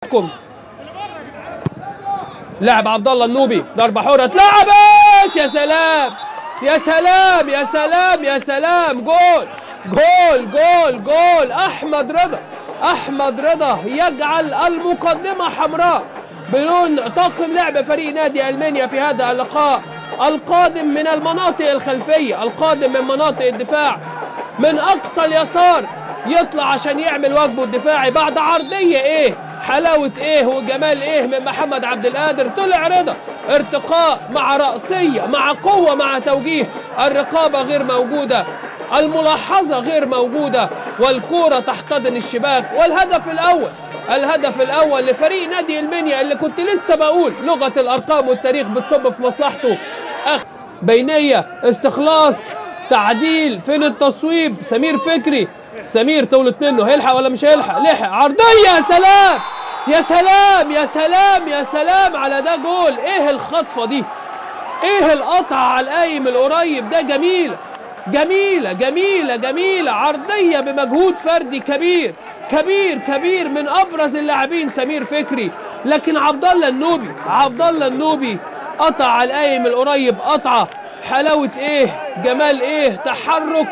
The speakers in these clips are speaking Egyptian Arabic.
كم لعب عبد الله النوبي ضربه حره اتلعبت يا سلام يا سلام يا سلام يا سلام جول جول جول جول احمد رضا احمد رضا يجعل المقدمه حمراء بلون طاقم لعب فريق نادي المانيا في هذا اللقاء القادم من المناطق الخلفيه القادم من مناطق الدفاع من اقصى اليسار يطلع عشان يعمل واجبه الدفاعي بعد عرضيه ايه حلاوه ايه وجمال ايه من محمد عبد القادر طلع رضا ارتقاء مع رأسية مع قوة مع توجيه الرقابة غير موجودة الملاحظة غير موجودة والكورة تحتضن الشباك والهدف الأول الهدف الأول لفريق نادي المنيا اللي كنت لسه بقول لغة الأرقام والتاريخ بتصب في مصلحته أخ بينية استخلاص تعديل فين التصويب سمير فكري سمير طولت منه هيلحق ولا مش هيلحق لحق عرضية يا سلام يا سلام يا سلام يا سلام على ده جول ايه الخطفة دي ايه القطع على القايم القريب ده جميلة جميلة جميلة جميلة عرضية بمجهود فردي كبير كبير كبير من ابرز اللاعبين سمير فكري لكن عبد الله النوبي عبد الله النوبي قطع على القايم القريب قطعة حلاوة ايه جمال ايه تحرك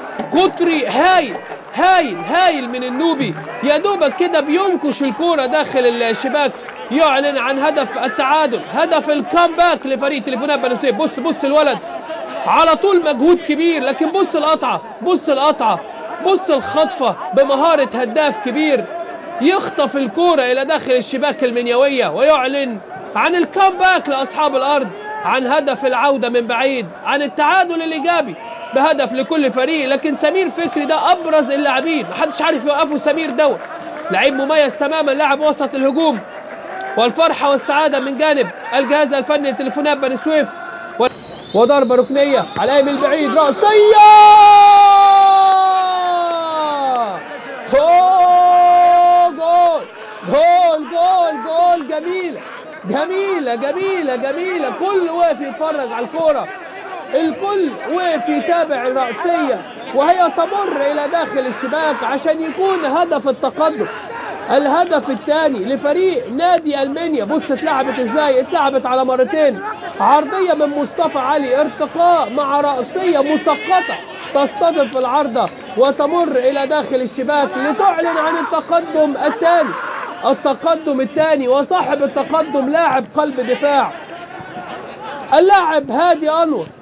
قطري هايل هايل هايل من النوبي يا دوبك كده بينكش الكورة داخل الشباك يعلن عن هدف التعادل هدف الكامباك لفريق تليفونات بني سويف بص بص الولد على طول مجهود كبير لكن بص القطعة بص القطعة بص الخطفة بمهارة هداف كبير يخطف الكورة إلى داخل الشباك المنيوية ويعلن عن الكامباك لأصحاب الأرض عن هدف العودة من بعيد عن التعادل الإيجابي بهدف لكل فريق لكن سمير فكري ده أبرز اللاعبين محدش عارف يوقفه سمير دوت لعيب مميز تماما لاعب وسط الهجوم والفرحة والسعادة من جانب الجهاز الفني لتليفونات بني سويف و- وضربة ركنية على من البعيد رأسية أوه، جول جول جول جول جميلة جميلة جميلة جميلة كل واقف يتفرج على الكورة الكل وقف يتابع الرأسية وهي تمر إلى داخل الشباك عشان يكون هدف التقدم الهدف الثاني لفريق نادي المانيا بص اتلعبت ازاي اتلعبت على مرتين عرضية من مصطفى علي ارتقاء مع رأسية مسقطة تصطدم في العارضة وتمر إلى داخل الشباك لتعلن عن التقدم الثاني التقدم الثاني وصاحب التقدم لاعب قلب دفاع اللاعب هادي أنور